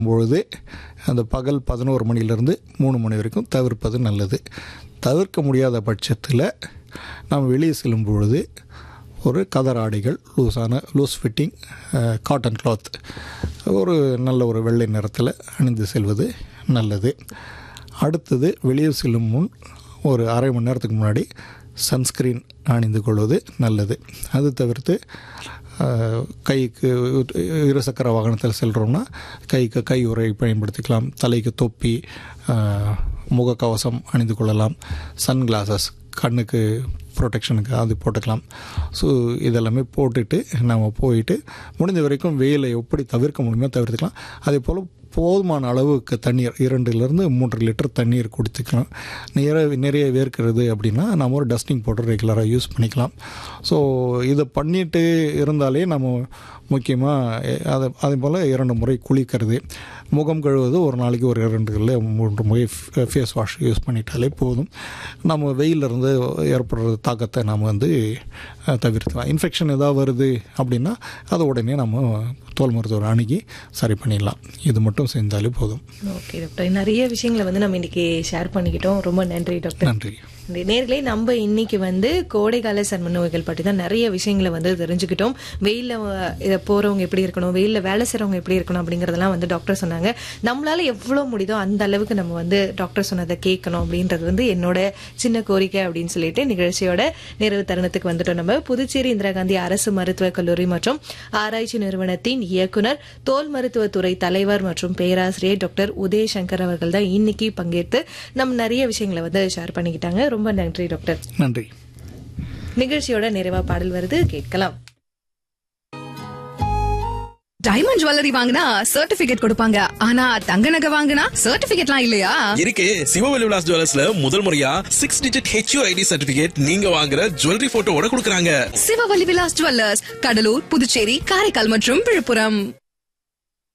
பொழுது அந்த பகல் பதினோரு மணிலேருந்து மூணு மணி வரைக்கும் தவிர்ப்பது நல்லது தவிர்க்க முடியாத பட்சத்தில் நாம் வெளியே செல்லும் பொழுது ஒரு கதர் ஆடைகள் லூஸான லூஸ் ஃபிட்டிங் காட்டன் கிளாத் ஒரு நல்ல ஒரு வெள்ளை நிறத்தில் அணிந்து செல்வது நல்லது அடுத்தது வெளியே செல்லும் முன் ஒரு அரை மணி நேரத்துக்கு முன்னாடி சன்ஸ்க்ரீன் அணிந்து கொள்வது நல்லது அது தவிர்த்து அஹ், கைக்கு இருசக்கர வாகனத்தில் செல்கிறோம்னா கைக்கு கை உரை பயன்படுத்திக்கலாம் தலைக்கு தொப்பி அஹ், முகக்கவசம் அணிந்து கொள்ளலாம் சன் கிளாஸஸ் கண்ணுக்கு ப்ரொடெக்ஷனுக்கு அது போட்டுக்கலாம் ஸோ இதெல்லாமே போட்டுட்டு நம்ம போயிட்டு முடிஞ்ச வரைக்கும் வெயிலை எப்படி தவிர்க்க முடியுமோ தவிர்த்துக்கலாம் அதே போல் போதுமான அளவுக்கு தண்ணீர் இரண்டுலேருந்து மூன்று லிட்டர் தண்ணீர் குடித்துக்கலாம் நிறைய நிறைய வேர்க்கிறது அப்படின்னா நம்ம ஒரு டஸ்டிங் பவுடர் ரெகுலராக யூஸ் பண்ணிக்கலாம் ஸோ இதை பண்ணிட்டு இருந்தாலே நம்ம முக்கியமாக அதை அதே போல் இரண்டு முறை குளிக்கிறது முகம் கழுவுவது ஒரு நாளைக்கு ஒரு இரண்டு இல்லை மூன்று முறை ஃபேஸ் வாஷ் யூஸ் பண்ணிட்டாலே போதும் நம்ம வெயிலிருந்து ஏற்படுற தாக்கத்தை நாம் வந்து அஹ், தவிர்க்கலாம் இன்ஃபெக்ஷன் ஏதாவது வருது அப்படின்னா அதை உடனே நம்ம தோல் மருத்துவர் அணுகி சரி பண்ணிடலாம் இது மட்டும் செஞ்சாலே போதும் ஓகே டாக்டர் நிறைய விஷயங்களை வந்து நம்ம இன்னைக்கு ஷேர் பண்ணிக்கிட்டோம் ரொம்ப நன்றி டாக்டர் நன்றி நேர்களே நம்ம இன்னைக்கு வந்து கோடைக்கால சர்ம நோய்கள் பற்றி தான் நிறைய விஷயங்களை வந்து தெரிஞ்சுக்கிட்டோம் வெயில்ல அஹ், இத போறவங்க எப்படி இருக்கணும் வெயில்ல வேலை செய்றவங்க எப்படி இருக்கணும் அப்படிங்கறதெல்லாம் வந்து டாக்டர் சொன்னாங்க நம்மளால எவ்வளவு முடியுதோ அந்த அளவுக்கு நம்ம வந்து டாக்டர் சொன்னதை கேட்கணும் அப்படின்றது வந்து என்னோட சின்ன கோரிக்கை அப்படின்னு சொல்லிட்டு நிகழ்ச்சியோட நிறைவு தருணத்துக்கு வந்துட்டோம் நம்ம புதுச்சேரி இந்திரா காந்தி அரசு மருத்துவக் கல்லூரி மற்றும் ஆராய்ச்சி நிறுவனத்தின் இயக்குனர் தோல் மருத்துவத்துறை தலைவர் மற்றும் பேராசிரியர் டாக்டர் உதய் சங்கர் அவர்கள் தான் இன்னைக்கு பங்கேற்று நம்ம நிறைய விஷயங்களை வந்து ஷேர் பண்ணிக்கிட்டாங்க ரொம்ப நன்றி டாக்டர் நன்றி நிகழ்ச்சியோட நிறைவா பாடல் வருது கேட்கலாம் டைமண்ட் ஜுவல்லரி வாங்கினா சர்டிபிகேட் கொடுப்பாங்க ஆனா தங்க நகை வாங்கினா சர்டிபிகேட்லாம் இல்லையா இருக்கு சிவவெளி விலாஸ் ஜுவல்லர்ஸ்ல முதல் முறையா six digit H U ID certificate நீங்க வாங்குற ஜுவல்லரி போட்டோவோட கொடுக்கறாங்க சிவவல்லி விலாஸ் ஜுவல்லர்ஸ் கடலூர் புதுச்சேரி காரைக்கால் மற்றும் விழுப்புரம்